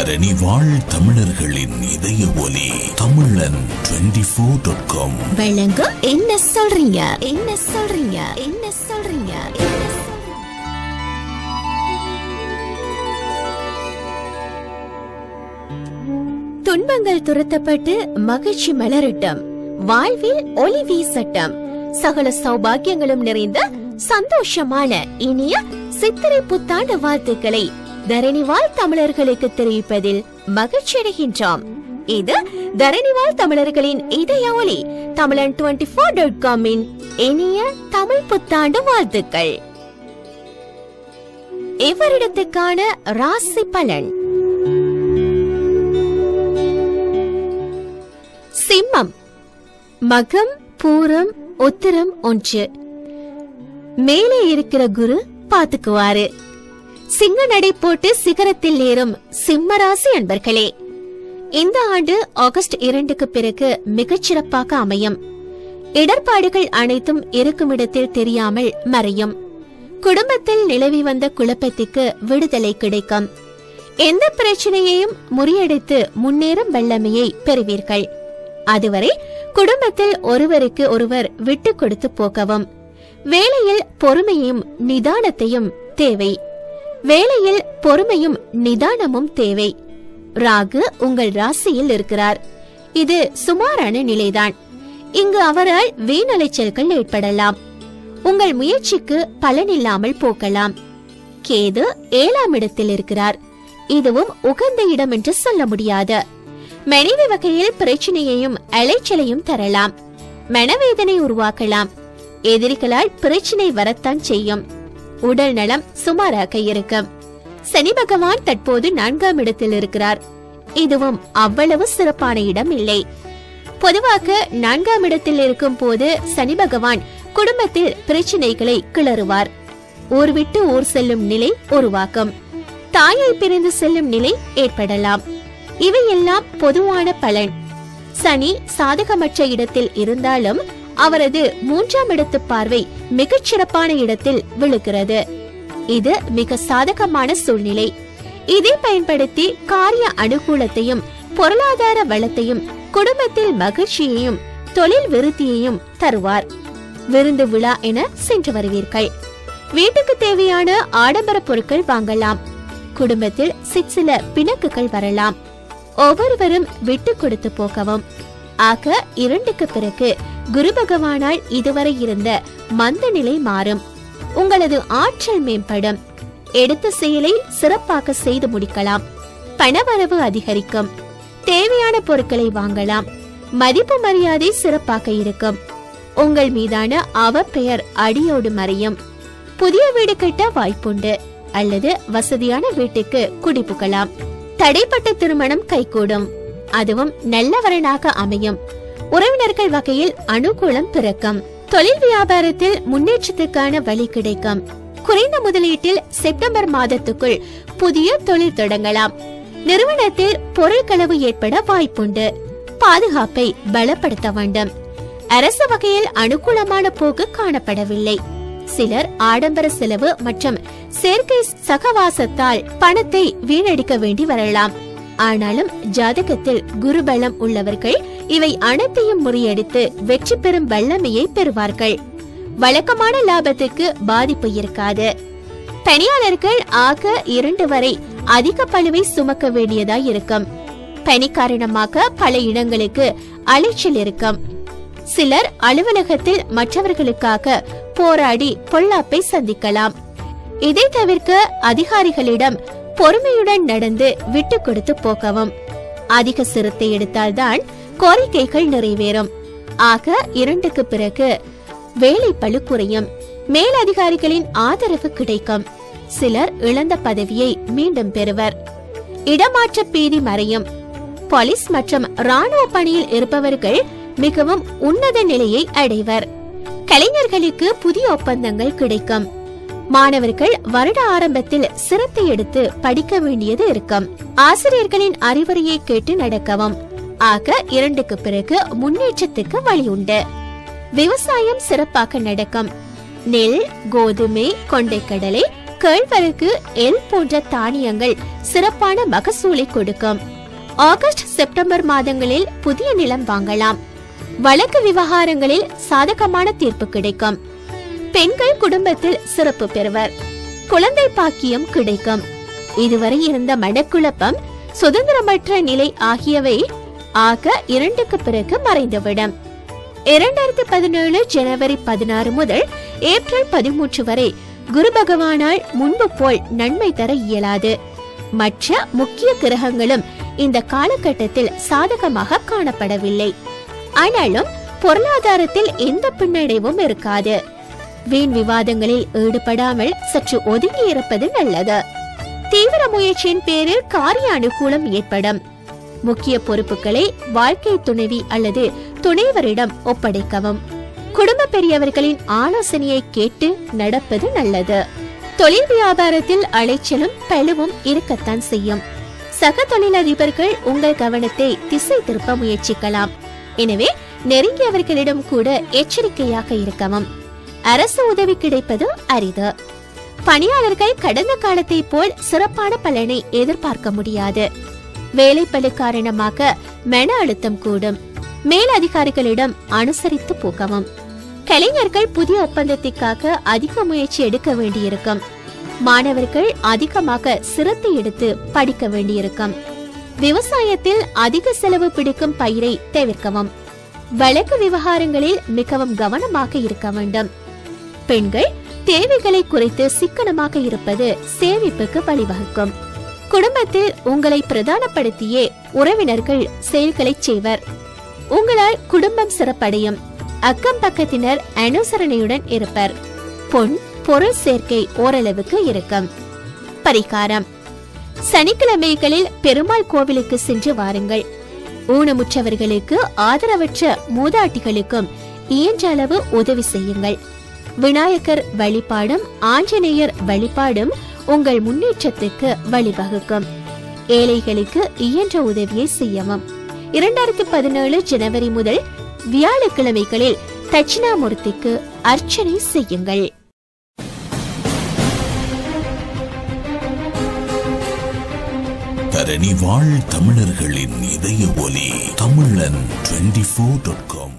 தரணி வாழ் தமிழர்களின் இதய ஒலி தமிழன் டுவெண்டி ஃபோர் டாட் காம் வழங்க என்ன சொல்றீங்க என்ன சொல்றீங்க என்ன சொல்றீங்க என்ன சொல்றீங்க? துன்பங்கள் துரத்தப்பட்டு மகிழ்ச்சி மலரட்டும் வாழ்வில் ஒளி வீசட்டும் சகல சௌபாகியங்களும் நிறைந்த சந்தோஷமான இனிய சித்திரை புத்தாண்டு வாழ்த்துக்களை தரணிவாழ் தமிழர்களுக்கு தெரிவிப்பதில் மகிழ்ச்சி அடைகின்றோம் இது தரணிவாழ் தமிழர்களின் இதய ஒலி தமிழன் டுவெண்டி ஃபோர் டாட் காமின் இனிய தமிழ் புத்தாண்டு வாழ்த்துக்கள் இவரிடத்துக்கான ராசி பலன் சிம்மம் மகம் பூரம் உத்திரம் ஒன்று மேலே இருக்கிற குரு பாத்துக்குவாரு சிங்க நடை போட்டு சிகரத்தில் ஏறும் சிம்ம ராசி அன்பர்களே இந்த ஆண்டு ஆகஸ்ட் இரண்டுக்கு பிறகு மிகச்சிறப்பாக அமையும் இடர்பாடுகள் அனைத்தும் இருக்கும் இடத்தில் தெரியாமல் மறையும் குடும்பத்தில் நிலவி வந்த குழப்பத்திற்கு விடுதலை கிடைக்கும் எந்த பிரச்சனையையும் முறியடித்து முன்னேறும் வல்லமையை பெறுவீர்கள் அதுவரை குடும்பத்தில் ஒருவருக்கு ஒருவர் விட்டு கொடுத்து போகவும் வேலையில் பொறுமையும் நிதானத்தையும் தேவை வேலையில் பொறுமையும் நிதானமும் தேவை ராகு உங்கள் ராசியில் இருக்கிறார் இது சுமாரான நிலைதான் இங்கு அவரால் வீணலைச்சல்கள் ஏற்படலாம் உங்கள் முயற்சிக்கு பலனில்லாமல் போகலாம் கேது ஏழாம் இடத்தில் இருக்கிறார் இதுவும் உகந்த இடம் என்று சொல்ல முடியாது மனைவி வகையில் பிரச்சனையையும் அலைச்சலையும் தரலாம் மனவேதனை உருவாக்கலாம் எதிரிகளால் பிரச்சனை வரத்தான் செய்யும் உடல் நலம் சுமாராக இருக்கும் சனி பகவான் தற்போது நான்காம் இடத்தில் இருக்கிறார் இதுவும் அவ்வளவு சிறப்பான இடம் இல்லை பொதுவாக நான்காம் இடத்தில் இருக்கும் போது சனி பகவான் குடும்பத்தில் பிரச்சனைகளை கிளறுவார் ஊர் விட்டு ஊர் செல்லும் நிலை உருவாக்கும் தாயை பிரிந்து செல்லும் நிலை ஏற்படலாம் இவையெல்லாம் பொதுவான பலன் சனி சாதகமற்ற இடத்தில் இருந்தாலும் அவரது மூன்றாம் இடத்து பார்வை மிகச் சிறப்பான இடத்தில் விழுகிறது இது மிக சாதகமான சூழ்நிலை இதை பயன்படுத்தி காரிய அனுகூலத்தையும் பொருளாதார வளத்தையும் குடும்பத்தில் மகிழ்ச்சியையும் தொழில் விருத்தியையும் தருவார் விருந்து விழா என சென்று வருவீர்கள் வீட்டுக்கு தேவையான ஆடம்பர பொருட்கள் வாங்கலாம் குடும்பத்தில் சிற்சில பிணக்குகள் வரலாம் ஒவ்வொருவரும் விட்டு கொடுத்து போகவும் ஆக இரண்டுக்கு பிறகு குரு பகவானால் இதுவரை இருந்த மந்த நிலை மாறும் உங்களது ஆற்றல் மேம்படும் எடுத்த செயலை சிறப்பாக செய்து முடிக்கலாம் பணவரவு அதிகரிக்கும் தேவையான பொருட்களை வாங்கலாம் மதிப்பு மரியாதை சிறப்பாக இருக்கும் உங்கள் மீதான அவப்பெயர் அடியோடு மறையும் புதிய வீடு கட்ட வாய்ப்புண்டு அல்லது வசதியான வீட்டுக்கு குடிபுகலாம் தடைப்பட்ட திருமணம் கைகூடும் அதுவும் நல்லவரனாக அமையும் உறவினர்கள் வகையில் அனுகூலம் பிறக்கும் தொழில் வியாபாரத்தில் முன்னேற்றத்துக்கான வழி கிடைக்கும் குறைந்த முதலீட்டில் செப்டம்பர் மாதத்துக்குள் புதிய தொழில் தொடங்கலாம் நிறுவனத்தில் பொருட்களவு ஏற்பட வாய்ப்புண்டு பாதுகாப்பை பலப்படுத்த வேண்டும் அரசு வகையில் அனுகூலமான போக்கு காணப்படவில்லை சிலர் ஆடம்பர செலவு மற்றும் செயற்கை சகவாசத்தால் பணத்தை வீணடிக்க வேண்டி வரலாம் ஆனாலும் ஜாதகத்தில் குருபலம் உள்ளவர்கள் இவை அனைத்தையும் முறியடித்து வெற்றி பெறும் வல்லமையை பெறுவார்கள் வழக்கமான லாபத்துக்கு பாதிப்பு இருக்காது பணியாளர்கள் ஆக இரண்டு வரை அதிக பழுவை சுமக்க வேண்டியதாய் இருக்கும் பணி காரணமாக பல இடங்களுக்கு அலைச்சல் இருக்கும் சிலர் அலுவலகத்தில் மற்றவர்களுக்காக போராடி பொல்லாப்பை சந்திக்கலாம் இதை தவிர்க்க அதிகாரிகளிடம் பொறுமையுடன் நடந்து விட்டு கொடுத்து போகவும் அதிக சிரத்தை எடுத்தால்தான் கோரிக்கைகள் நிறைவேறும் ஆக இரண்டுக்கு பிறகு வேலை பளு குறையும் மேலதிகாரிகளின் ஆதரவு கிடைக்கும் சிலர் இழந்த பதவியை மீண்டும் பெறுவர் இடமாற்ற பீதி மறையும் போலீஸ் மற்றும் ராணுவ பணியில் இருப்பவர்கள் மிகவும் உன்னத நிலையை அடைவர் கலைஞர்களுக்கு புதிய ஒப்பந்தங்கள் கிடைக்கும் மாணவர்கள் வருட ஆரம்பத்தில் சிரத்தை எடுத்து படிக்க வேண்டியது இருக்கும் ஆசிரியர்களின் அறிவுரையை கேட்டு நடக்கவும் ஆக இரண்டுக்கு பிறகு முன்னேற்றத்துக்கு வழி உண்டு விவசாயம் சிறப்பாக நடக்கும் நெல் கோதுமை கொண்டைக்கடலை கேழ்வரகு எல் போன்ற தானியங்கள் சிறப்பான மகசூலை கொடுக்கும் ஆகஸ்ட் செப்டம்பர் மாதங்களில் புதிய நிலம் வாங்கலாம் வழக்கு விவகாரங்களில் சாதகமான தீர்ப்பு கிடைக்கும் பெண்கள் குடும்பத்தில் சிறப்பு பெறுவர் குழந்தை பாக்கியம் கிடைக்கும் இதுவரை இருந்த மனக்குழப்பம் சுதந்திரமற்ற நிலை ஆகியவை ஆக இரண்டுக்கு பிறகு மறைந்துவிடும் இரண்டாயிரத்தி பதினேழு ஜனவரி பதினாறு முதல் ஏப்ரல் பதிமூன்று வரை குரு பகவானால் முன்பு போல் நன்மை தர இயலாது மற்ற முக்கிய கிரகங்களும் இந்த காலகட்டத்தில் சாதகமாக காணப்படவில்லை ஆனாலும் பொருளாதாரத்தில் எந்த பின்னடைவும் இருக்காது வீண் விவாதங்களில் ஈடுபடாமல் சற்று ஒதுங்கி இருப்பது நல்லது தீவிர முயற்சியின் பேரில் காரிய அனுகூலம் ஏற்படும் முக்கிய பொறுப்புகளை வாழ்க்கை துணைவி அல்லது துணைவரிடம் ஒப்படைக்கவும் குடும்ப பெரியவர்களின் ஆலோசனையை கேட்டு நடப்பது நல்லது தொழில் வியாபாரத்தில் அலைச்சலும் பழுவும் இருக்கத்தான் செய்யும் சக தொழிலதிபர்கள் உங்கள் கவனத்தை திசை திருப்ப முயற்சிக்கலாம் எனவே நெருங்கியவர்களிடம் கூட எச்சரிக்கையாக இருக்கவும் அரசு உதவி கிடைப்பது அரிது பணியாளர்கள் கடந்த காலத்தை போல் சிறப்பான பலனை எதிர்பார்க்க முடியாது வேலைப்பளு காரணமாக மன அழுத்தம் கூடும் மேல் அதிகாரிகளிடம் அனுசரித்து போகவும் கலைஞர்கள் புதிய ஒப்பந்தத்திற்காக அதிக முயற்சி எடுக்க வேண்டியிருக்கும் மாணவர்கள் அதிகமாக சிரத்தை எடுத்து படிக்க வேண்டியிருக்கும் விவசாயத்தில் அதிக செலவு பிடிக்கும் பயிரை தவிர்க்கவும் வழக்கு விவகாரங்களில் மிகவும் கவனமாக இருக்க வேண்டும் பெண்கள் தேவைகளை குறைத்து சிக்கனமாக இருப்பது சேமிப்புக்கு வழிவகுக்கும் குடும்பத்தில் உங்களை பிரதானப்படுத்தியே உறவினர்கள் செயல்களை செய்வர் உங்களால் குடும்பம் சிறப்படையும் அக்கம் பக்கத்தினர் அனுசரணையுடன் இருப்பர் பொன் பொருள் சேர்க்கை ஓரளவுக்கு இருக்கும் பரிகாரம் சனிக்கிழமைகளில் பெருமாள் கோவிலுக்கு சென்று வாருங்கள் ஊனமுற்றவர்களுக்கு ஆதரவற்ற மூதாட்டிகளுக்கும் இயன்ற அளவு உதவி செய்யுங்கள் விநாயகர் வழிபாடும் ஆஞ்சநேயர் வழிபாடும் உங்கள் முன்னேற்றத்துக்கு வழிவகுக்கும் ஏழைகளுக்கு இயன்ற உதவியை செய்யவும் இரண்டாயிரத்தி பதினேழு ஜனவரி முதல் வியாழக்கிழமைகளில் தட்சிணாமூர்த்திக்கு அர்ச்சனை செய்யுங்கள் தரணி வாழ் தமிழர்களின் இதய ஒலி தமிழன் டுவெண்டி ஃபோர் டாட் காம்